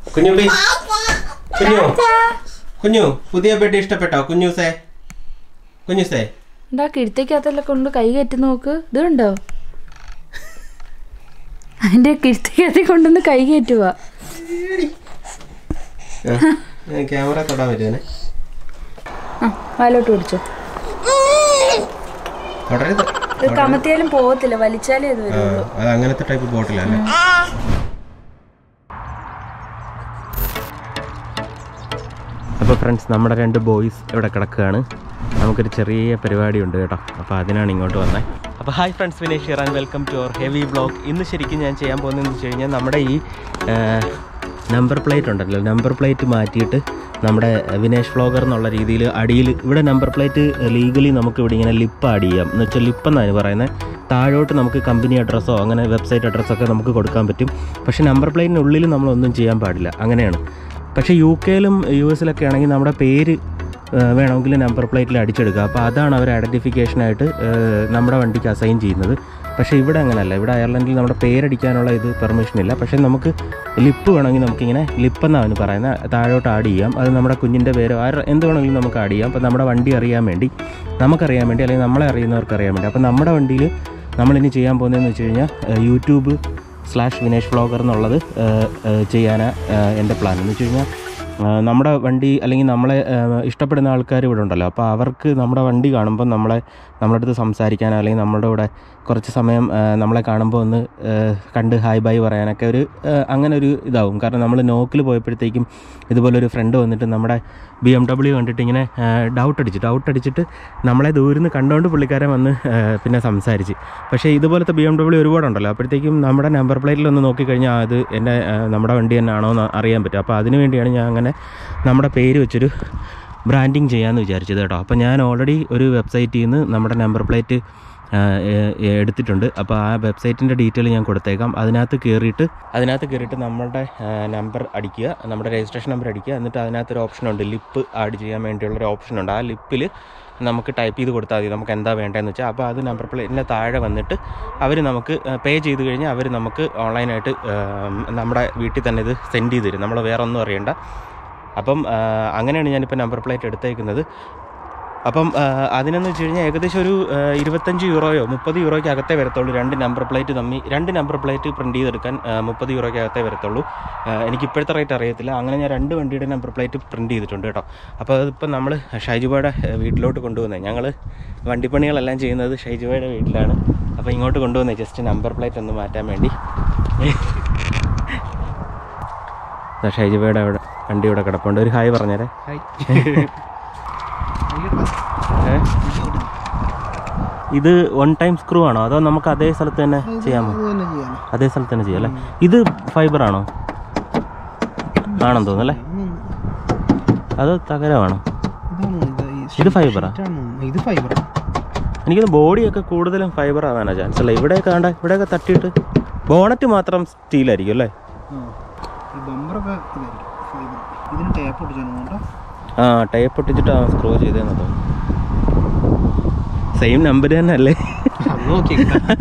കുഞ്ഞു ബി കുഞ്ഞു കുഞ്ഞു പുതിയ ബെഡ് ഇഷ്ടപ്പെട്ടോ കുഞ്ഞുസേ കുഞ്ഞുസേ എന്താ കിഴുത്തേക്കകത്തെല്ലാം കൊണ്ട് കൈ കയറ്റി നോക്ക് ഇത് കണ്ടോ അതിന്റെ കിഴുത്തേക്കകത്തിൽ കൊണ്ടുവന്ന് കൈ കയറ്റുക ക്യാമറ തൊടാൻ പറ്റുമേ ആ വാലോട്ട് പിടിച്ചോ തുടരുത് ഇത് കമത്തിയാലും പോകത്തില്ല വലിച്ചാലേ ഇത് ആ, വരുള്ളൂ അത് അങ്ങനത്തെ ടൈപ്പ് ബോട്ടിലല്ലേ അപ്പോൾ ഫ്രണ്ട്സ് നമ്മുടെ രണ്ട് ബോയ്സ് ഇവിടെ കിടക്കുകയാണ് നമുക്കൊരു ചെറിയ പരിപാടിയുണ്ട് കേട്ടോ അപ്പോൾ അതിനാണ് ഇങ്ങോട്ട് വന്നത് അപ്പോൾ hi friends Vinesh here and welcome to our heavy blog ഇന്ന് ശരിക്കും ഞാൻ ചെയ്യാൻ പോകുന്നതെന്ന് വെച്ച് കഴിഞ്ഞാൽ നമ്മുടെ ഈ നമ്പർ പ്ലേറ്റ് ഉണ്ടല്ലോ നമ്പർ പ്ലേറ്റ് മാറ്റിയിട്ട് നമ്മുടെ വിനേഷ് വ്ളോഗർ എന്നുള്ള രീതിയിൽ അടിയിൽ ഇവിടെ നമ്പർ പ്ലേറ്റ് ലീഗലി നമുക്ക് ഇവിടെ ഇങ്ങനെ ലിപ്പ് ആഡ് ചെയ്യാം എന്ന് വെച്ചാൽ ലിപ്പ് എന്നാണ് പറയുന്നത് താഴോട്ട് നമുക്ക് കമ്പനി അഡ്രസ്സോ അങ്ങനെ വെബ്സൈറ്റ് അഡ്രസ്സൊക്കെ നമുക്ക് കൊടുക്കാൻ പറ്റും പക്ഷേ നമ്പർ പ്ലേറ്റിനുള്ളിൽ നമ്മളൊന്നും ചെയ്യാൻ പാടില്ല അങ്ങനെയാണ് പക്ഷേ യു കെയിലും യു എസിലൊക്കെ ആണെങ്കിൽ നമ്മുടെ പേര് ആ, വേണമെങ്കിൽ നമ്പർ പ്ലേറ്റിൽ അടിച്ചെടുക്കുക അപ്പോൾ അതാണ് അവർ ഐഡൻറ്റിഫിക്കേഷനായിട്ട് നമ്മുടെ വണ്ടിക്ക് അസൈൻ ചെയ്യുന്നത് പക്ഷേ ഇവിടെ അങ്ങനെയല്ല ഇവിടെ അയർലൻഡിൽ നമ്മുടെ പേരടിക്കാനുള്ള ഇത് പെർമിഷൻ ഇല്ല പക്ഷേ നമുക്ക് ലിപ്പ് വേണമെങ്കിൽ നമുക്കിങ്ങനെ ലിപ്പ് എന്നാണ് അവന് പറയുന്നത് താഴോട്ട് ആഡ് ചെയ്യാം അത് നമ്മുടെ കുഞ്ഞിൻ്റെ പേരോ ആര് എന്ത് വേണമെങ്കിലും നമുക്ക് ആഡ് ചെയ്യാം അപ്പോൾ നമ്മുടെ വണ്ടി അറിയാൻ വേണ്ടി നമുക്കറിയാൻ വേണ്ടി അല്ലെങ്കിൽ നമ്മളെ അറിയുന്നവർക്ക് അറിയാൻ വേണ്ടി അപ്പോൾ നമ്മുടെ വണ്ടിയിൽ നമ്മളിനി ചെയ്യാൻ പോകുന്നതെന്ന് വെച്ച് കഴിഞ്ഞാൽ യൂട്യൂബ് സ്ലാഷ് വിനേഷ് വ്ളോഗർ എന്നുള്ളത് ചെയ്യാനാണ് എൻ്റെ പ്ലാൻ എന്ന് വെച്ച് കഴിഞ്ഞാൽ ആ, നമ്മുടെ വണ്ടി അല്ലെങ്കിൽ നമ്മളെ ആ, ഇഷ്ടപ്പെടുന്ന ആൾക്കാർ ഇവിടെ ഉണ്ടല്ലോ അപ്പോൾ അവർക്ക് നമ്മുടെ വണ്ടി കാണുമ്പോൾ നമ്മളെ നമ്മുടെ അടുത്ത് സംസാരിക്കാൻ അല്ലെങ്കിൽ നമ്മുടെ കൂടെ കുറച്ച് സമയം ആ, നമ്മളെ കാണുമ്പോൾ ഒന്ന് ആ, കണ്ട് ഹായ് ബൈ പറയാനൊക്കെ ഒരു ആ, അങ്ങനെ ഒരു ഇതാവും കാരണം നമ്മൾ നോക്കിൽ പോയപ്പോഴത്തേക്കും ഇതുപോലെ ഒരു ഫ്രണ്ട് വന്നിട്ട് നമ്മുടെ ബി എം ഡബ്ല്യു കണ്ടിട്ട് ഇങ്ങനെ ഡൗട്ട് അടിച്ചു ഡൗട്ട് അടിച്ചിട്ട് നമ്മളെ ദൂരിൽ നിന്ന് കണ്ടുകൊണ്ട് പുള്ളിക്കാരൻ വന്ന് ആ, പിന്നെ സംസാരിച്ച് പക്ഷേ ഇതുപോലത്തെ ബി എം ഡബ്ല്യു ഒരുപാടുണ്ടല്ലോ അപ്പോഴത്തേക്കും നമ്മുടെ നമ്പർ പ്ലേറ്റിൽ ഒന്ന് നോക്കിക്കഴിഞ്ഞാൽ അത് എൻ്റെ ആ, നമ്മുടെ വണ്ടി തന്നെയാണോ എന്ന് അറിയാൻ പറ്റും അപ്പോൾ അതിന് വേണ്ടിയാണ് ഞാൻ അങ്ങനെ നമ്മുടെ പേര് വെച്ചൊരു ബ്രാൻഡിങ് ചെയ്യാമെന്ന് വിചാരിച്ചത് കേട്ടോ അപ്പോൾ ഞാൻ ഓൾറെഡി ഒരു വെബ്സൈറ്റിൽ നിന്ന് നമ്മുടെ നമ്പർ പ്ലേറ്റ് എടുത്തിട്ടുണ്ട് അപ്പോൾ ആ വെബ്സൈറ്റിൻ്റെ ഡീറ്റെയിൽ ഞാൻ കൊടുത്തേക്കാം അതിനകത്ത് കയറിയിട്ട് അതിനകത്ത് കയറിയിട്ട് നമ്മുടെ നമ്പർ അടിക്കുക നമ്മുടെ രജിസ്ട്രേഷൻ നമ്പർ അടിക്കുക എന്നിട്ട് അതിനകത്തൊരു ഓപ്ഷനുണ്ട് ലിപ്പ് ആഡ് ചെയ്യാൻ വേണ്ടിയുള്ളൊരു ഓപ്ഷനുണ്ട് ആ ലിപ്പിൽ നമുക്ക് ടൈപ്പ് ചെയ്ത് കൊടുത്താൽ മതി നമുക്ക് എന്താ വേണ്ടതെന്ന് വെച്ചാൽ അപ്പോൾ അത് നമ്പർ പ്ലേറ്റിൻ്റെ താഴെ വന്നിട്ട് അവർ നമുക്ക് പേ ചെയ്ത് കഴിഞ്ഞാൽ അവർ നമുക്ക് ഓൺലൈനായിട്ട് നമ്മുടെ വീട്ടിൽ തന്നെ ഇത് സെൻഡ് ചെയ്ത് തരും നമ്മൾ വേറെ ഒന്നും അറിയണ്ട അപ്പം ആ, അങ്ങനെയാണ് ഞാനിപ്പോൾ നമ്പർ പ്ലേറ്റ് എടുത്തേക്കുന്നത് അപ്പം ആ, അതിനെന്ന് വെച്ച് കഴിഞ്ഞാൽ ഏകദേശം ഒരു ആ, ഇരുപത്തഞ്ച് യൂറോയോ മുപ്പത് യൂറോയ്ക്ക് അകത്തേ വരത്തുള്ളൂ രണ്ട് നമ്പർ പ്ലേറ്റ് തമ്മിൽ രണ്ട് നമ്പർ പ്ലേറ്റ് പ്രിൻറ്റ് ചെയ്തെടുക്കാൻ ആ, മുപ്പത് യൂറോയ്ക്ക് അകത്തേ വരത്തുള്ളൂ ആ, എനിക്ക് ഇപ്പോഴത്തെ റേറ്റ് അറിയത്തില്ല അങ്ങനെ ഞാൻ രണ്ട് വണ്ടിയുടെ നമ്പർ പ്ലേറ്റ് പ്രിൻറ്റ് ചെയ്തിട്ടുണ്ട് കേട്ടോ അപ്പോൾ അതിപ്പോൾ നമ്മൾ ഷൈജുബയുടെ വീട്ടിലോട്ട് കൊണ്ടുവന്നത് ഞങ്ങൾ വണ്ടിപ്പണികളെല്ലാം ചെയ്യുന്നത് ഷൈജുബയുടെ വീട്ടിലാണ് അപ്പോൾ ഇങ്ങോട്ട് കൊണ്ടുവന്നത് ജസ്റ്റ് നമ്പർ പ്ലേറ്റ് ഒന്ന് മാറ്റാൻ വേണ്ടി ദാ ഷൈജുബയുടെ അവിടെ വണ്ടി ഇവിടെ കിടപ്പുണ്ട് ഒരു ഹായ് പറഞ്ഞേരെ ഏ? ഇത് വൺ ടൈം സ്ക്രൂ ആണോ അതോ നമുക്ക് അതേ സ്ഥലത്ത് തന്നെ ചെയ്യാമോ അതേ സ്ഥലത്ത് തന്നെ ചെയ്യാം അല്ലേ ഇത് ഫൈബർ ആണോ ആണെന്ന് തോന്നുന്നു അല്ലേ അത് തകരമാണോ ഇത് ഫൈബറാ ഇത് ഫൈബർ എനിക്കത് ബോഡിയൊക്കെ കൂടുതലും ഫൈബർ ആവാനാ ചാൻസ് അല്ല ഇവിടെയൊക്കെ കണ്ട ഇവിടെയൊക്കെ തട്ടിയിട്ട് ബോണറ്റ് മാത്രം സ്റ്റീലായിരിക്കും അല്ലേ ഈ ബമ്പറൊക്കെ ഇതായിരിക്കും ഫൈബർ ഇതിന് ടേപ്പ് ഒട്ടിച്ചാണ് ആ ടൈപ്പ് ഒട്ടിച്ചിട്ട് സ്ക്രൂ ചെയ്തതെന്ന് തോന്നുന്നു സെയിം നമ്പർ തന്നെ അല്ലേ നോക്കി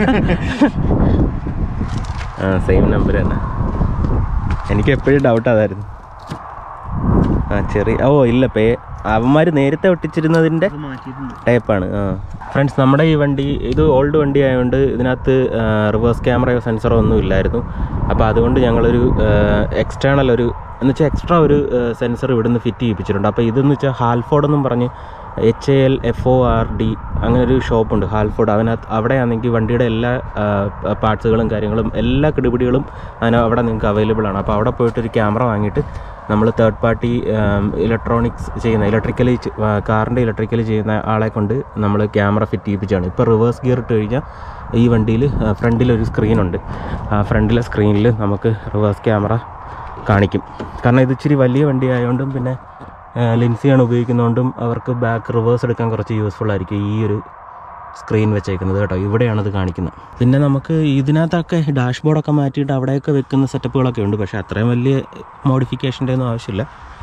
ആ സെയിം നമ്പർ തന്നെ എനിക്ക് എപ്പോഴും ഡൗട്ട് അതായിരുന്നു ആ ചെറിയ ഓ ഇല്ല പേ അവന്മാർ നേരത്തെ ഒട്ടിച്ചിരുന്നതിൻ്റെ അത് മാറ്റിയിട്ടുണ്ട് ടൈപ്പാണ് ആ ഫ്രണ്ട്സ് നമ്മുടെ ഈ വണ്ടി ഇത് ഓൾഡ് വണ്ടി ആയതുകൊണ്ട് ഇതിനകത്ത് റിവേഴ്സ് ക്യാമറയോ സെൻസറോ ഒന്നും ഇല്ലായിരുന്നു അപ്പോൾ അതുകൊണ്ട് ഞങ്ങളൊരു എക്സ്റ്റേണൽ ഒരു എന്ന് വെച്ചാൽ എക്സ്ട്രാ ഒരു സെൻസർ ഇവിടുന്ന് ഫിറ്റ് ചെയ്യിപ്പിച്ചിട്ടുണ്ട് അപ്പോൾ ഇതെന്ന് വെച്ചാൽ ഹാൽഫോർഡ് എന്നും പറഞ്ഞ് H A L F O R D അങ്ങനെ ഒരു ഷോപ്പുണ്ട് ഹാൽഫോർഡ് അതിനകത്ത് അവിടെയാണെങ്കിൽ വണ്ടിയുടെ എല്ലാ പാർട്സുകളും കാര്യങ്ങളും എല്ലാ കിടുപിടികളും അതിന് അവിടെ നിങ്ങൾക്ക് അവൈലബിൾ ആണ് അപ്പോൾ അവിടെ പോയിട്ട് ഒരു ക്യാമറ വാങ്ങിയിട്ട് നമ്മൾ തേർഡ് പാർട്ടി ഇലക്ട്രോണിക്സ് ചെയ്യുന്ന ഇലക്ട്രിക്കലി കാറിൻ്റെ ഇലക്ട്രിക്കലി ചെയ്യുന്ന ആളെ കൊണ്ട് നമ്മൾ ക്യാമറ ഫിറ്റ് ചെയ്യിപ്പിച്ചാണ് ഇപ്പോൾ റിവേഴ്സ് ഗിയർ ഇട്ട് കഴിഞ്ഞാൽ ഈ വണ്ടിയിൽ ഫ്രണ്ടിലൊരു സ്ക്രീനുണ്ട് ആ ഫ്രണ്ടിലെ സ്ക്രീനിൽ നമുക്ക് റിവേഴ്സ് ക്യാമറ കാണിക്കും കാരണം ഇത് ഇച്ചിരി വലിയ വണ്ടി ആയതുകൊണ്ടും പിന്നെ ലെൻസിയാണ് ഉപയോഗിക്കുന്നതുകൊണ്ടും അവർക്ക് ബാക്ക് റിവേഴ്സ് എടുക്കാൻ കുറച്ച് യൂസ്ഫുൾ ആയിരിക്കും ഈ ഒരു സ്ക്രീൻ വെച്ചേക്കുന്നത് കേട്ടോ ഇവിടെയാണ് ഇത് കാണിക്കുന്നത് പിന്നെ നമുക്ക് ഇതിനകത്തൊക്കെ ഡാഷ്ബോർഡൊക്കെ മാറ്റിയിട്ട് അവിടെയൊക്കെ വെക്കുന്ന സെറ്റപ്പുകളൊക്കെ ഉണ്ട് പക്ഷേ അത്രയും വലിയ മോഡിഫിക്കേഷൻ്റെ ഒന്നും ആവശ്യമില്ല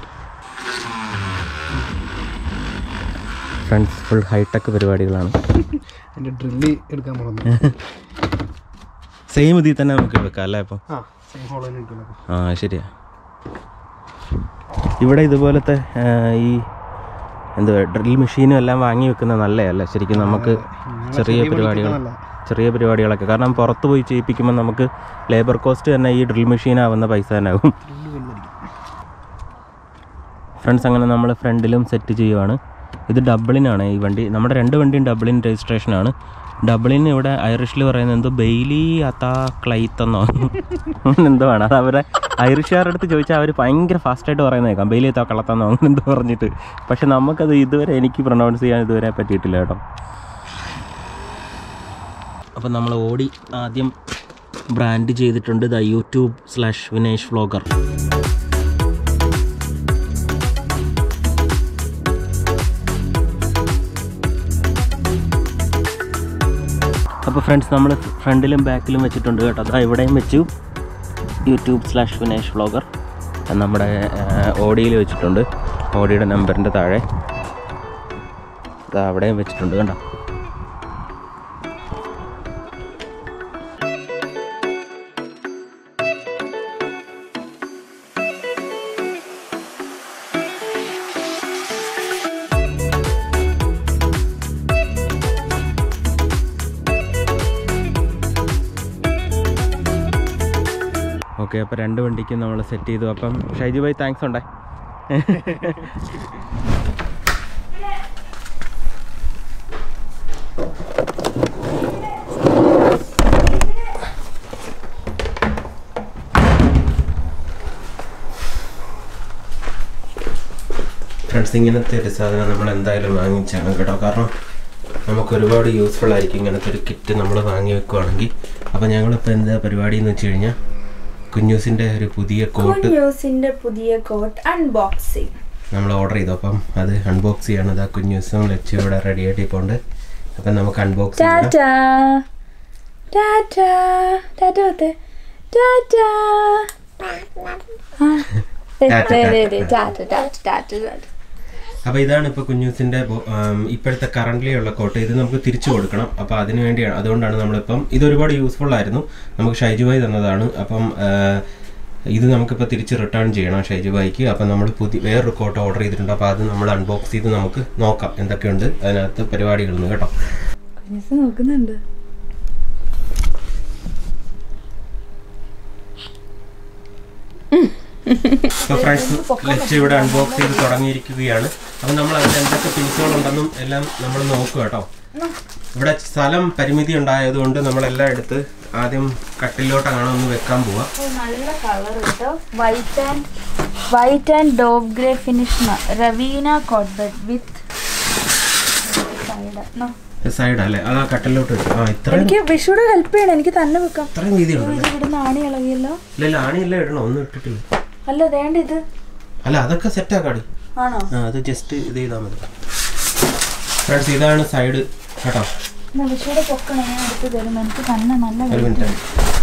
ഫ്രണ്ട്സ് ഫുൾ ഹൈടെക് പരിപാടികളാണ് എൻ്റെ ഡ്രില്ല് എടുക്കാൻ പോകുന്നത് സെയിം ഇതിൽ തന്നെ നമുക്ക് വെക്കാം അല്ലേ അപ്പം ആ സെയിം ഹോൾ തന്നെ ഇട്ടുള്ളത് ആ ശരിയാ ഇവിടെ ഇതുപോലത്തെ ആ, ഈ എന്തുവാ ഡ്രിൽ മെഷീനും എല്ലാം വാങ്ങി വെക്കുന്നത് നല്ലതല്ല ശരിക്കും നമുക്ക് ചെറിയ പരിപാടികൾ ചെറിയ പരിപാടികളൊക്കെ കാരണം പുറത്ത് പോയി ചെയ്യിപ്പിക്കുമ്പോൾ നമുക്ക് ലേബർ കോസ്റ്റ് തന്നെ ഈ ഡ്രിൽ മെഷീൻ ആവുന്ന പൈസ തന്നെ ആവും ഫ്രണ്ട്സ് അങ്ങനെ നമ്മൾ ഫ്രണ്ടിലും സെറ്റ് ചെയ്യുവാണ് ഇത് ഡബിളിനാണ് ഈ വണ്ടി നമ്മുടെ രണ്ട് വണ്ടിയും ഡബിളിൻ രജിസ്ട്രേഷനാണ് ഡബിളിൻ ഇവിടെ ഐറിഷിൽ പറയുന്നത് എന്തോ ബെയിലി അത്താ ക്ലൈത്തെന്നോ അങ്ങനെ എന്തോ ആണ് അത് അവരെ ഐറിഷുകാരുടെ അടുത്ത് ചോദിച്ചാൽ അവർ ഭയങ്കര ഫാസ്റ്റായിട്ട് പറയുന്നത് കേൾക്കാം ബെയിലി അത്താ കളത്തെന്നോ അങ്ങനെ എന്തോ പറഞ്ഞിട്ട് പക്ഷെ നമുക്കത് ഇതുവരെ എനിക്ക് പ്രൊനൗൺസ് ചെയ്യാൻ ഇതുവരെ പറ്റിയിട്ടില്ല കേട്ടോ അപ്പം നമ്മൾ ഓടി ആദ്യം ബ്രാൻഡ് ചെയ്തിട്ടുണ്ട് the YouTube slash Vinesh vlogger അപ്പോൾ ഫ്രണ്ട്സ് നമ്മൾ ഫ്രണ്ടിലും ബാക്കിലും വെച്ചിട്ടുണ്ട് കേട്ടോ അതാ ഇവിടെയും വെച്ചു യൂട്യൂബ് സ്ലാഷ് വിനേഷ് വ്ളോഗർ നമ്മുടെ ഓഡിയിൽ വെച്ചിട്ടുണ്ട് ഓഡിയുടെ നമ്പറിൻ്റെ താഴെ ദാ അവിടെയും വെച്ചിട്ടുണ്ട് കണ്ടോ ഓക്കെ അപ്പോൾ രണ്ട് വണ്ടിക്കും നമ്മൾ സെറ്റ് ചെയ്തു അപ്പം ഷൈജു ഭായി താങ്ക്സ് ഉണ്ടേ ഫ്രണ്ട്സ് ഇങ്ങനത്തെ ഒരു സാധനം നമ്മൾ എന്തായാലും വാങ്ങിച്ചാണ് കേട്ടോ കാരണം നമുക്ക് ഒരുപാട് യൂസ്ഫുൾ ആയിരിക്കും ഇങ്ങനത്തെ ഒരു കിറ്റ് നമ്മൾ വാങ്ങി വെക്കുവാണെങ്കിൽ അപ്പോൾ ഞങ്ങളിപ്പോൾ എന്താ പരിപാടി എന്ന് വെച്ച് കഴിഞ്ഞാൽ കുഞ്ഞൂസിൻ്റെ ഒരു പുതിയ കോട്ട് ന്യൂസിന്റെ പുതിയ കോട്ട് അൺബോക്സിങ് നമ്മൾ ഓർഡർ ചെയ്തു അപ്പം അത് അൺബോക്സ് ചെയ്യണം അത് ആ കുഞ്ഞൂസും ലച്ചു ഇവിടെ റെഡി ആയിട്ട് പോണ്ട് അപ്പം നമുക്ക് അൺബോക്സ് ചെയ്യാം ടാറ്റാ ടാറ്റാ ടാറ്റ കൊടുത്തേ ടാറ്റാ ആ. ദേ, ദേ, ദേ, ദേ, ടാറ്റ ടാറ്റ ടാറ്റ ടാറ്റ അപ്പോൾ ഇതാണ് ഇപ്പോൾ കുഞ്ഞൂസിൻ്റെ ഇപ്പോഴത്തെ കറൻ്റ്ലി ഉള്ള കോട്ട് ഇത് നമുക്ക് തിരിച്ചു കൊടുക്കണം അപ്പോൾ അതിന് വേണ്ടിയാണ് അതുകൊണ്ടാണ് നമ്മളിപ്പം ഇത് ഒരുപാട് യൂസ്ഫുൾ ആയിരുന്നു നമുക്ക് ഷൈജുബായി തന്നതാണ് അപ്പം ആ, ഇത് നമുക്കിപ്പോൾ തിരിച്ച് റിട്ടേൺ ചെയ്യണം ഷൈജുബായിക്ക് അപ്പം നമ്മൾ പുതിയ വേറൊരു കോട്ട് ഓർഡർ ചെയ്തിട്ടുണ്ട് അപ്പോൾ അത് നമ്മൾ അൺബോക്സ് ചെയ്ത് നമുക്ക് നോക്കാം എന്തൊക്കെയുണ്ട് അതിനകത്ത് പരിപാടികളെന്ന് കേട്ടോ കുഞ്ഞിസ് നോക്കുന്നുണ്ട് അപ്പോൾ ഫ്രണ്ട്സ് ലച്ച് ഇവിടെ അൺബോക്സ് ചെയ്ത് തുടങ്ങിയിരിക്കുകയാണ് അപ്പം നമ്മൾ അതിൽ എന്തൊക്കെ പീസുകളുണ്ടെന്നും എല്ലാം നമ്മൾ നോക്കുക കേട്ടോ ഇവിടെ സ്ഥലം പരിമിതി ഉണ്ടായതുകൊണ്ട് നമ്മളെല്ലാം എടുത്ത് ആദ്യം കട്ടിലോട്ടാണ് ഒന്ന് വെക്കാൻ പോവാ ഓ, നല്ല കളർ കേട്ടോ white and white and dove grey finish റവീന കോട്ട് ബെഡ് വിത്ത് സൈഡ് അല്ലേ അത് ആ കട്ടിലോട്ട് വെച്ചു ആ ഇത്രയും എനിക്ക് വിഷുവിടെ ഹെൽപ്പ് ചെയ്യണം എനിക്ക് തന്നെ വെക്കാം ഇത്രയും വീതി ഉണ്ടല്ലോ ഇത് ഇവിടെ ആണി ഇളകിയല്ലോ ഇല്ല ആണിയെല്ലാം ഇടണം ഒന്നും ഇട്ടിട്ടില്ല അല്ല വേണ്ട ഇത് അല്ല അതൊക്കെ സെറ്റാക്കാടി ആണോ ആ അത് ജസ്റ്റ് ഇത് ചെയ്താൽ മതി ഫ്രണ്ട്സ് ഇതാണ് സൈഡ് കേട്ടോ എന്നാ വിഷുവിടെ പൊക്കണം ഞാൻ എടുത്ത് തരും എനിക്ക് തന്നെ നല്ല ഒരു weight മിനിറ്റ് ഉണ്ട്.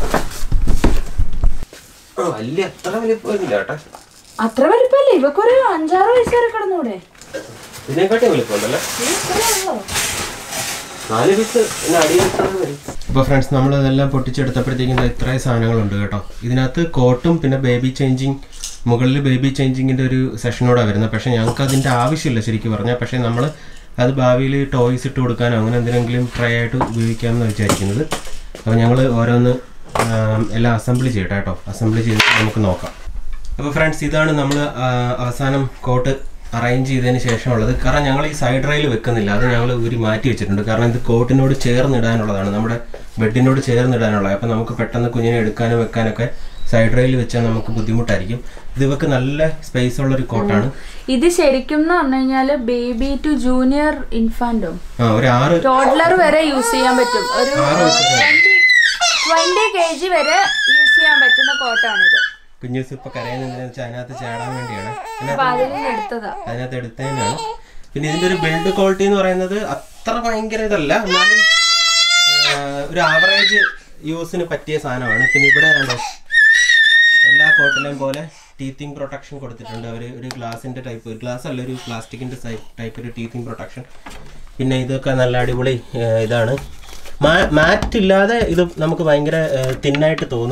ആ വലിയ അത്ര വലിപ്പമില്ല കേട്ടോ അത്ര വലിപ്പല്ലേ ഇവക്കൊരു അഞ്ചാറ് വയസ്സ് വരെ കിടന്നൂടെ ഇതിനെക്കാട്ടി വലിപ്പമുണ്ടല്ലേ ഇത് ഇത്രയേ ഉള്ളോ? നാല് പീസ് അപ്പോൾ ഫ്രണ്ട്സ് നമ്മൾ ഇതെല്ലാം പൊട്ടിച്ചെടുത്തപ്പോഴത്തേക്കും ദാ ഇത്രയും സാധനങ്ങളുണ്ട് കേട്ടോ ഇതിനകത്ത് കോട്ടും പിന്നെ ബേബി ചേഞ്ചിങ് മുകളിൽ ബേബി ചേഞ്ചിങ്ങിൻ്റെ ഒരു സെഷനോടാണ് വരുന്നത് പക്ഷേ ഞങ്ങൾക്ക് അതിൻ്റെ ആവശ്യമില്ല ശരിക്കും പറഞ്ഞാൽ പക്ഷേ നമ്മൾ അത് ഭാവിയിൽ ടോയ്സ് ഇട്ട് കൊടുക്കാനോ അങ്ങനെ എന്തെങ്കിലും ട്രൈ ആയിട്ട് ഉപയോഗിക്കാമെന്ന് വിചാരിക്കുന്നത് അപ്പോൾ ഞങ്ങൾ ഓരോന്ന് ആം, എല്ലാം അസംബ്ലി ചെയ്യട്ടെ കേട്ടോ അസംബ്ലി ചെയ്തിട്ട് നമുക്ക് നോക്കാം അപ്പോൾ ഫ്രണ്ട്സ് ഇതാണ് നമ്മൾ അവസാനം കോട്ട് അറേഞ്ച് ചെയ്തതിന് ശേഷമുള്ളത് കാരണം ഞങ്ങൾ ഈ സൈഡ് റെയിൽ വെക്കുന്നില്ല അത് ഞങ്ങൾ ഊരി മാറ്റി വെച്ചിട്ടുണ്ട് കാരണം ഇത് കോട്ടിനോട് ചേർന്നിടാനുള്ളതാണ് നമ്മുടെ ബെഡിനോട് ചേർന്നിടാനുള്ളത് അപ്പോൾ നമുക്ക് പെട്ടെന്ന് കുഞ്ഞിനെ എടുക്കാനും വെക്കാനൊക്കെ സൈഡ് റെയിൽ വെച്ചാൽ നമുക്ക് ബുദ്ധിമുട്ടായിരിക്കും ഇത് ഇവക്ക് നല്ല സ്പേസ് ഉള്ള ഒരു കോട്ടാണ് ഇത് ശരിക്കും എന്ന് പറഞ്ഞു കഴിഞ്ഞാല് ബേബി ടു ജൂനിയർ ഇൻഫാന്റോ ആ ഒരു ആറ് ടോഡ്ലർ വരെ യൂസ് ചെയ്യാൻ പറ്റും ഒരു ആറ് വയസ്സ് ട്വന്റി കെ ജി വരെ യൂസ് ചെയ്യാൻ പറ്റുന്ന കോട്ടാണിത് കുഞ്ഞൂസ് ഇപ്പൊ കരയുന്നതിന് വെച്ചാൽ അതിനകത്ത് ചാടാൻ വേണ്ടിയാണ് അപ്പൊ അതിൽ നിന്ന് എടുത്തതാ അതിനകത്ത് എടുത്തതിനാണ് പിന്നെ ഇതിന്റെ ഒരു ബിൽഡ് ക്വാളിറ്റി എന്ന് പറയുന്നത് അത്ര ഭയങ്കര ഇതല്ല എന്നാലും ആ, ഒരു ആവറേജ് യൂസിന് പറ്റിയ സാധനമാണ് പിന്നെ ഇവിടെ കണ്ടോ എല്ലാ കോട്ടിലെയും പോലെ ടീത്തിങ് പ്രൊട്ടക്ഷൻ കൊടുത്തിട്ടുണ്ട് അവർ ഒരു ഗ്ലാസിന്റെ ടൈപ്പ് ഗ്ലാസ് അല്ല ഒരു പ്ലാസ്റ്റിക്കിന്റെ ടൈപ്പ് ഒരു ടീത്തിങ് പ്രൊട്ടക്ഷൻ പിന്നെ ഇതൊക്കെ നല്ല അടിപൊളി ആ, ഇതാണ് മാറ്റ് ഇല്ലാതെ ഇത് നമുക്ക് ഭയങ്കര തിന്നായിട്ട് തോന്നും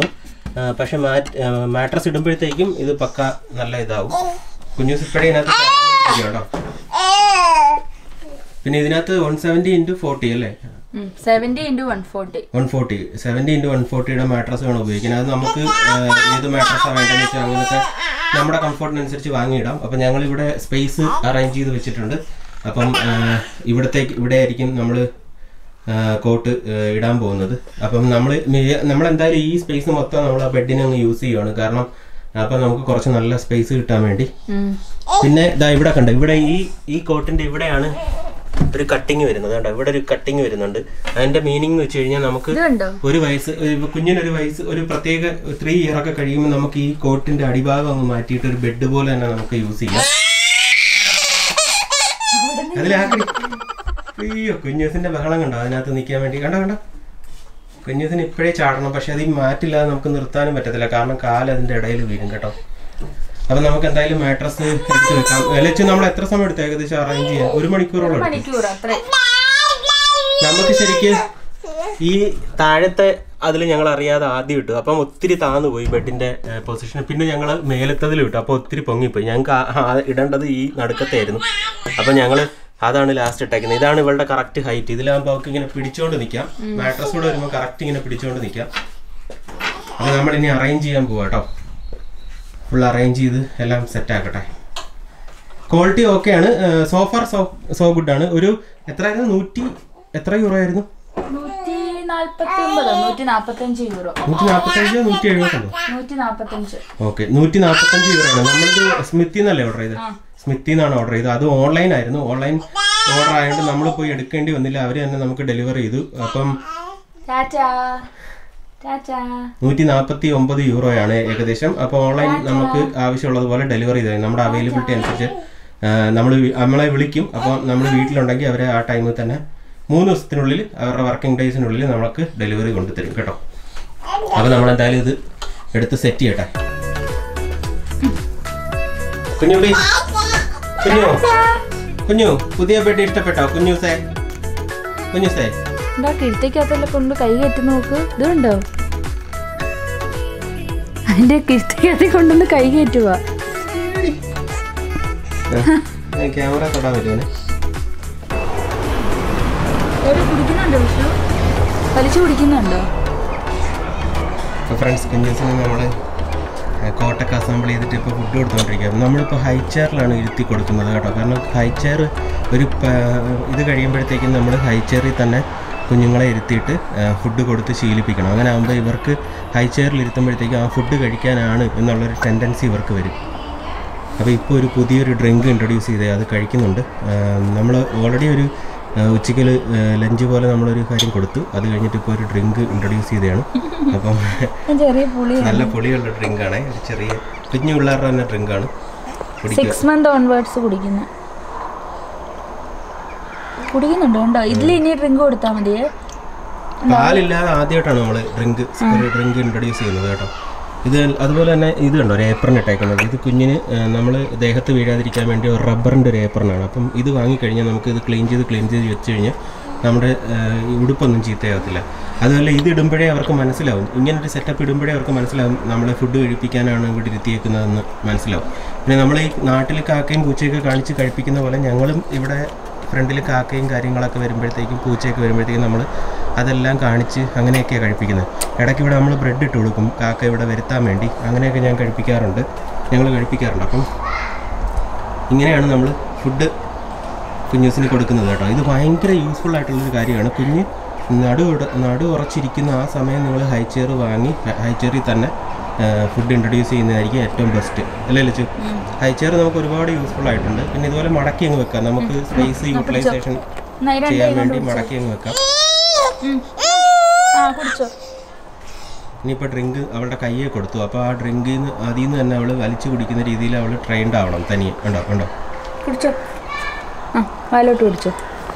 ആ, പക്ഷെ മാട്രസ് ഇടുമ്പോഴത്തേക്കും ഇത് പക്ക നല്ല ഇതാവും കുഞ്ഞൂസ് ഇപ്പോഴേ ഇതിനകത്ത് കയറാൻ വേണ്ടി കേട്ടോ പിന്നെ ഇതിനകത്ത് വൺ സെവൻറ്റി ഇൻറ്റു ഫോർട്ടി അല്ലേ seventy into one forty one forty seventy into one ഫോർട്ടിയുടെ മാട്രസ് വേണം ഉപയോഗിക്കാൻ അത് നമുക്ക് ആ, ഏത് മാട്രസാണ് വേണ്ടതെന്ന് വെച്ചാൽ അങ്ങനത്തെ നമ്മുടെ കംഫർട്ടിനനുസരിച്ച് വാങ്ങിയിടാം അപ്പം ഞങ്ങൾ ഇവിടെ സ്പേസ് അറേഞ്ച് ചെയ്ത് വെച്ചിട്ടുണ്ട് അപ്പം ആ, ഇവിടത്തേക്ക് ഇവിടെ ആയിരിക്കും നമ്മൾ കോട്ട് ഇടാൻ പോകുന്നത് അപ്പം നമ്മൾ നമ്മളെന്തായാലും ഈ സ്പേസ് മൊത്തം നമ്മൾ ആ ബെഡിനെ അങ്ങ് യൂസ് ചെയ്യുവാണ് കാരണം അപ്പം നമുക്ക് കുറച്ച് നല്ല സ്പേസ് കിട്ടാൻ വേണ്ടി പിന്നെ ഇതാ ഇവിടെ കണ്ടോ ഇവിടെ ഈ ഈ കോട്ടിന്റെ ഇവിടെയാണ് ഒരു കട്ടിങ് വരുന്നത് കണ്ടോ ഇവിടെ ഒരു കട്ടിങ് വരുന്നുണ്ട് അതിന്റെ മീനിങ് എന്ന് വെച്ച് കഴിഞ്ഞാൽ നമുക്ക് ഇതുണ്ടോ ഒരു വയസ്സ് ഒരു കുഞ്ഞിനൊരു വയസ്സ് ഒരു പ്രത്യേക ത്രീ ഇയർ ഒക്കെ കഴിയുമ്പോൾ നമുക്ക് ഈ കോട്ടിന്റെ അടിഭാഗം അങ്ങ് മാറ്റിയിട്ട് ഒരു ബെഡ് പോലെ തന്നെ നമുക്ക് യൂസ് ചെയ്യാം അതിലാക്കടി അയ്യോ കുഞ്ഞൂസിന്റെ ബഹളം കണ്ടോ അതിനകത്ത് നിൽക്കാൻ വേണ്ടി കണ്ടോ കണ്ടോ കുഞ്ഞൂസിന് ഇപ്പോഴേ ചാടണം പക്ഷെ അത് ഈ മാറ്റില്ലാതെ നമുക്ക് നിർത്താനും പറ്റത്തില്ല കാരണം കാല് അതിന്റെ ഇടയിൽ വീഴും കേട്ടോ അപ്പൊ നമുക്ക് എന്തായാലും മാട്രസ് എടുത്ത് വെക്കാം ലച്ചു നമ്മൾ എത്ര സമയം എടുത്തു ഏകദേശം അറേഞ്ച് ചെയ്യാൻ ഒരു മണിക്കൂറോളം എടുത്തു മണിക്കൂർ അത്രേ നമുക്ക് ശരിക്ക് ഈ താഴത്തെ അതിൽ ഞങ്ങൾ അറിയാതെ ആദ്യം ഇട്ടു അപ്പം ഒത്തിരി താന്നു പോയി ബെഡിന്റെ പൊസിഷൻ പിന്നെ ഞങ്ങൾ മേലത്തതിൽ ഇട്ടു അപ്പോൾ ഒത്തിരി പൊങ്ങിപ്പോയി ഞങ്ങൾക്ക് ആ- ആ ഇടേണ്ടത് ഈ നടുക്കത്തായിരുന്നു അപ്പം ഞങ്ങൾ അതാണ് ലാസ്റ്റ് ഇട്ടേക്കുന്നത് ഇതാണ് ഇവളുടെ കറക്റ്റ് ഹൈറ്റ് ഇതിലാകുമ്പോൾ അവർക്ക് ഇങ്ങനെ പിടിച്ചോണ്ട് നിൽക്കാം മാട്രസ് കൂടെ വരുമ്പോൾ കറക്റ്റ് ഇങ്ങനെ പിടിച്ചോണ്ട് നിൽക്കാം അപ്പോൾ നമ്മൾ ഇനി അറേഞ്ച് ചെയ്യാൻ പോവാ കേട്ടോ ഫുൾ അറേഞ്ച് ചെയ്ത് എല്ലാം സെറ്റ് ആക്കട്ടെ ക്വാളിറ്റി ഓക്കെയാണ് so far so so good ആണ് ഒരു എത്രയായിരുന്നു നൂറ്റി എത്ര യൂറോ ആയിരുന്നു നൂറ്റി നാല്പത്തി ഒമ്പതോ നൂറ്റി നാപ്പത്തഞ്ച് യൂറോ നൂറ്റി നാൽപ്പത്തഞ്ചോ നൂറ്റി എഴുപത്തഞ്ചോ നൂറ്റി നാപ്പത്തഞ്ച് ഓക്കെ നൂറ്റി നാൽപ്പത്തഞ്ച് യൂറോ ആണ് നമ്മളിത് സ്മിത്തിൽ നിന്നല്ലേ ഓർഡർ ചെയ്തത് സ്മിത്തിൽ നിന്നാണ് ഓർഡർ ചെയ്തത് അത് ഓൺലൈൻ ആയിരുന്നു ഓൺലൈൻ ഓർഡർ ആയതുകൊണ്ട് നമ്മൾ പോയി എടുക്കേണ്ടി വന്നില്ല അവർ തന്നെ നമുക്ക് ഡെലിവറി ചെയ്തു അപ്പം ടാറ്റാ ടാറ്റാ നൂറ്റി നാൽപ്പത്തി ഒമ്പത് യൂറോയാണ് ഏകദേശം അപ്പോൾ ഓൺലൈൻ നമുക്ക് ആവശ്യമുള്ളതുപോലെ ഡെലിവറി ചെയ്തത് നമ്മുടെ അവൈലബിലിറ്റി അനുസരിച്ച് നമ്മൾ നമ്മളെ വിളിക്കും അപ്പോൾ നമ്മൾ വീട്ടിലുണ്ടെങ്കിൽ അവരെ ആ ടൈമിൽ തന്നെ മൂന്ന് ദിവസത്തിനുള്ളിൽ അവരുടെ വർക്കിംഗ് ഡേയ്സിനുള്ളിൽ നമുക്ക് ഡെലിവറി കൊണ്ടുതരും കേട്ടോ അപ്പോൾ നമ്മൾ എന്തായാലും ഇത് എടുത്ത് സെറ്റ് ചെയ്യട്ടെ കുഞ്ഞുടി കുഞ്ഞു കുഞ്ഞു പുതിയ ബെഡ് ഇഷ്ടപ്പെട്ടോ കുഞ്ഞൂസേ കുഞ്ഞൂസേ എന്താ കിഴുത്തേക്കകത്തല്ല കൊണ്ട് കൈ കയറ്റി നോക്ക് ഇതുണ്ടോ അതിന്റെ കിഴുത്തേക്കകത്ത് കൊണ്ടുവന്ന് കൈ കയറ്റുക ക്യാമറ തൊടാൻ പറ്റുമോ കുടിക്കുന്നുണ്ടോ വിഷു വലിച്ചു കുടിക്കുന്നുണ്ടോ ഇപ്പോൾ ഫ്രണ്ട്സ് കുഞ്ഞൂസിന് നമ്മൾ കോട്ടൊക്കെ അസംബിൾ ചെയ്തിട്ട് ഇപ്പോൾ ഫുഡ് കൊടുത്തുകൊണ്ടിരിക്കുക നമ്മളിപ്പോൾ ഹൈ ചെയറിലാണ് ഇരുത്തി കൊടുക്കുന്നത് കേട്ടോ കാരണം ഹൈ ചെയർ ഒരു പ- ഇത് കഴിയുമ്പോഴത്തേക്കും നമ്മൾ ഹൈ ചെയറിൽ തന്നെ കുഞ്ഞുങ്ങളെ ഇരുത്തിയിട്ട് ഫുഡ് കൊടുത്ത് ശീലിപ്പിക്കണം അങ്ങനെ ആകുമ്പോൾ ഇവർക്ക് ഹൈ ചെയറിൽ ഇരുത്തുമ്പോഴത്തേക്കും ആ ഫുഡ് കഴിക്കാനാണ് എന്നുള്ളൊരു ടെൻഡൻസി ഇവർക്ക് വരും അപ്പോൾ ഇപ്പോൾ ഒരു പുതിയൊരു ഡ്രിങ്ക് ഇൻട്രൊഡ്യൂസ് ചെയ്തേ അത് കഴിക്കുന്നുണ്ട് നമ്മൾ ഓൾറെഡി ഒരു ഉച്ചയ്ക്ക് ലഞ്ച് പോലെ നമ്മളൊരു കാര്യം കൊടുത്തു അത് കഴിഞ്ഞിട്ട് ഇപ്പോൾ ഒരു ഡ്രിങ്ക് ഇൻട്രൊഡ്യൂസ് ചെയ്തതാണ് അപ്പം ചെറിയ പുളി നല്ല പൊളിയുള്ള ഡ്രിങ്കാണ് ഒരു ചെറിയ കുഞ്ഞു പിള്ളേരുടെ തന്നെ ഡ്രിങ്കാണ് കുടിക്കുക സിക്സ് മന്ത് ഓൺവേർഡ്സ് കുടിക്കുന്ന കുടിക്കുന്നുണ്ടോ ഉണ്ടോ ഇതിൽ ഇനി ഡ്രിങ്ക് കൊടുത്താൽ മതിയേ പാലില്ലാതെ ആദ്യമായിട്ടാണ് നമ്മൾ ഡ്രിങ്ക് ഒരു ഡ്രിങ്ക് ഇൻട്രൊഡ്യൂസ് ചെയ്യുന്നത് കേട്ടോ ഇത് അതുപോലെ തന്നെ ഇത് കണ്ടോ ഒരു ഏപ്രൺ ഇട്ടേക്കുന്നത് ഇത് കുഞ്ഞിന് നമ്മൾ ദേഹത്ത് വീഴാതിരിക്കാൻ വേണ്ടി ഒരു റബ്ബറിൻ്റെ ഒരു ഏപ്രനാണ് അപ്പം ഇത് വാങ്ങിക്കഴിഞ്ഞാൽ നമുക്ക് ഇത് ക്ലീൻ ചെയ്ത് ക്ലീൻ ചെയ്ത് വെച്ച് കഴിഞ്ഞാൽ നമ്മുടെ ആ, ഈ ഉടുപ്പൊന്നും ചീത്തയാകത്തില്ല അതുപോലെ ഇത് ഇടുമ്പോഴേ അവർക്ക് മനസ്സിലാവും ഇങ്ങനൊരു സെറ്റപ്പ് ഇടുമ്പോഴേ അവർക്ക് മനസ്സിലാവും നമ്മളെ ഫുഡ് കഴിപ്പിക്കാനാണ് ഇവിടെ ഇരുത്തിയേക്കുന്നതെന്ന് മനസ്സിലാവും പിന്നെ നമ്മൾ ഈ നാട്ടിൽ കാക്കയും പൂച്ചയൊക്കെ കാണിച്ച് കഴിപ്പിക്കുന്ന പോലെ ഞങ്ങളും ഇവിടെ ഫ്രണ്ടിൽ കാക്കയും കാര്യങ്ങളൊക്കെ വരുമ്പോഴത്തേക്കും പൂച്ചയൊക്കെ വരുമ്പോഴത്തേക്കും നമ്മൾ അതെല്ലാം കാണിച്ച് അങ്ങനെയൊക്കെയാണ് കഴിപ്പിക്കുന്നത് ഇടയ്ക്ക് ഇവിടെ നമ്മൾ ബ്രെഡ് ഇട്ട് കൊടുക്കും കാക്ക ഇവിടെ വരുത്താൻ വേണ്ടി അങ്ങനെയൊക്കെ ഞാൻ കഴിപ്പിക്കാറുണ്ട് ഞങ്ങൾ കഴിപ്പിക്കാറുണ്ട് അപ്പം ഇങ്ങനെയാണ് നമ്മൾ ഫുഡ് കുഞ്ഞൂസിന് കൊടുക്കുന്നത് കേട്ടോ ഇത് ഭയങ്കര യൂസ്ഫുൾ ആയിട്ടുള്ളൊരു കാര്യമാണ് കുഞ്ഞ് നടു ഉട- നടു ഉറച്ചിരിക്കുന്ന ആ സമയം നിങ്ങൾ ഹൈ ചെയർ വാങ്ങി ഹൈ ചെയറിൽ തന്നെ ഫുഡ് ഇൻട്രൊഡ്യൂസ് ചെയ്യുന്നതായിരിക്കും ഏറ്റവും ബെസ്റ്റ് അല്ലേ ലച്ചു ഹൈ ചെയർ നമുക്ക് ഒരുപാട് യൂസ്ഫുൾ ആയിട്ടുണ്ട് പിന്നെ ഇതുപോലെ മടക്കി അങ്ങ് വെക്കാം നമുക്ക് സ്പേസ് യൂട്ടിലൈസേഷൻ എന്നാ ഈ രണ്ട് ചെയ്യാൻ കൈ കൊണ്ട് വേണ്ടി മടക്കി അങ്ങ് വെക്കാം ഉം. ആ കുടിച്ചോ ഇനിയിപ്പോൾ ഡ്രിങ്ക് അവളുടെ കയ്യെ കൊടുത്തു അപ്പോൾ ആ ഡ്രിങ്കിൽ നിന്ന് അതിൽ നിന്ന് തന്നെ അവൾ വലിച്ചു കുടിക്കുന്ന രീതിയിൽ അവൾ ട്രെയിൻഡ് ആവണം തനിയെ ഉണ്ടോ ഉണ്ടോ കുടിച്ചോ ആ വാലോട്ട് കുടിച്ചോ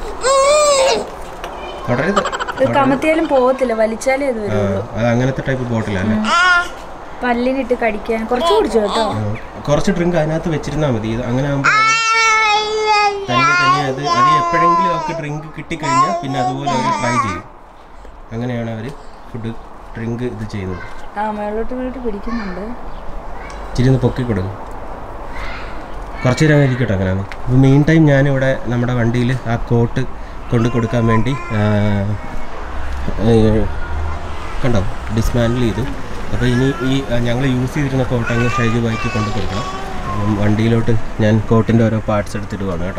തുടരുത് ഇത് കമത്തിയാലും പോകത്തില്ല വലിച്ചാലേ ഇത് ആ, വരും അത് അങ്ങനത്തെ ടൈപ്പ് ബോട്ടിലല്ലേ പല്ലിനിട്ട് കടിക്കാൻ കുറച്ച് കുടിച്ചോ കേട്ടോ കുറച്ച് ഡ്രിങ്ക് അതിനകത്ത് വെച്ചിരുന്നാൽ മതി ഇത് അങ്ങനെ ആകുമ്പോൾ തനിയെ തനിയെ അത് അത് എപ്പോഴെങ്കിലും അവർക്ക് ഡ്രിങ്ക് കിട്ടിക്കഴിഞ്ഞാൽ പിന്നെ അതുപോലെ അവർ ട്രൈ ചെയ്യും അങ്ങനെയാണ് അവർ ഫുഡ് ഡ്രിങ്ക് ഇത് ചെയ്യുന്നത് ആ മേളോട്ട് വീട്ട് പിടിക്കുന്നുണ്ട് ഇച്ചിരി ഒന്ന് പൊക്കി കൊടുക്കും കുറച്ച് നേരം ഇരിക്കട്ടെ അങ്ങനെയാണ് അപ്പോൾ മെയിൻ ടൈം ഞാനിവിടെ നമ്മുടെ വണ്ടിയിൽ ആ കോട്ട് കൊണ്ട് കൊടുക്കാൻ വേണ്ടി ആ, ഏ, കണ്ടോ ഡിസ്മാൻഡിൽ ചെയ്തു അപ്പോൾ ഇനി ഈ ഞങ്ങൾ യൂസ് ചെയ്തിരുന്ന കോട്ട് അങ്ങ് ഷൈജു ബൈക്ക് കൊണ്ട് കൊടുക്കണം അപ്പം വണ്ടിയിലോട്ട് ഞാൻ കോട്ടിൻ്റെ ഓരോ പാർട്സ് എടുത്തിടുവാണ് കേട്ടോ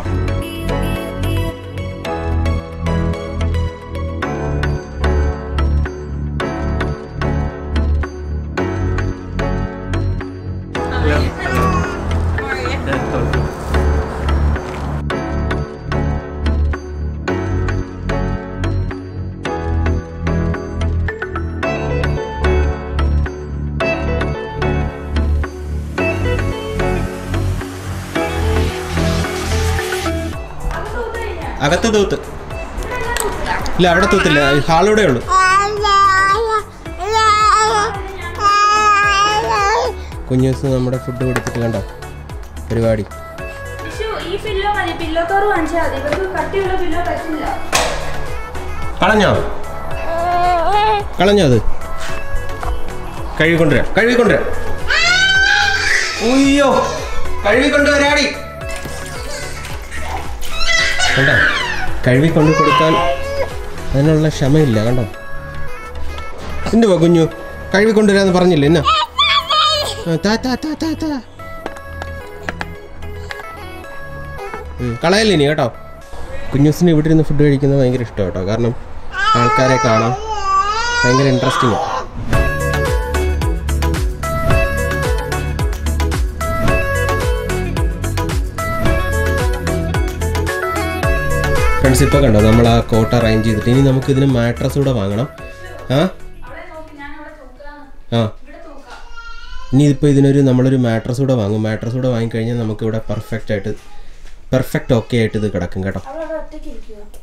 അകത്ത് തൂത്ത് ഇല്ല അവിടെ തൂത്തില്ല ഹാളിവിടെ ഉള്ളു കുഞ്ഞു ദിവസം നമ്മുടെ ഫുഡ് കൊടുത്തിട്ട് കണ്ടോ പരിപാടി ഈ പില്ലോ മതി പില്ലോ കവർ വാങ്ങിച്ചാൽ മതി ഇവർക്ക് കട്ടിയുള്ള പില്ലോ പറ്റില്ല കളഞ്ഞോ കളഞ്ഞോ അത് കഴുകിക്കൊണ്ടുവരാം കഴുകിക്കൊണ്ടുവരാം ഉയ്യോ കഴുകിക്കൊണ്ടുവരാടി കണ്ടോ കഴുകിക്കൊണ്ട് കൊടുക്കാൻ അതിനുള്ള ക്ഷമയില്ല കണ്ടോ എന്തുവാ കുഞ്ഞു കഴുകിക്കൊണ്ടുവരാന്ന് പറഞ്ഞില്ലേ എന്നാ ആ, താ താ താ താ താ ഉം, കളയല്ലേ ഇനി കേട്ടോ കുഞ്ഞൂസിന് ഇവിടെ ഇരുന്ന് ഫുഡ് കഴിക്കുന്നത് ഭയങ്കര ഇഷ്ടമാണ് കേട്ടോ കാരണം ആൾക്കാരെ കാണാം ഭയങ്കര ഇൻട്രസ്റ്റിംഗ് ഫ്രണ്ട്സ് ഇപ്പോൾ കണ്ടോ നമ്മൾ ആ കോട്ട് അറേഞ്ച് ചെയ്തിട്ട് ഇനി നമുക്ക് ഇതിന് മാട്രസ് കൂടെ വാങ്ങണം ആ ആ ഇനി ഇപ്പോൾ ഇതിനൊരു നമ്മളൊരു മാട്രസ് കൂടെ വാങ്ങും മാട്രസ് കൂടെ വാങ്ങിക്കഴിഞ്ഞാൽ നമുക്ക് ഇവിടെ പെർഫെക്റ്റ് ആയിട്ട് പെർഫെക്റ്റ് ഓക്കെ ആയിട്ട് ഇത് കിടക്കും കേട്ടോ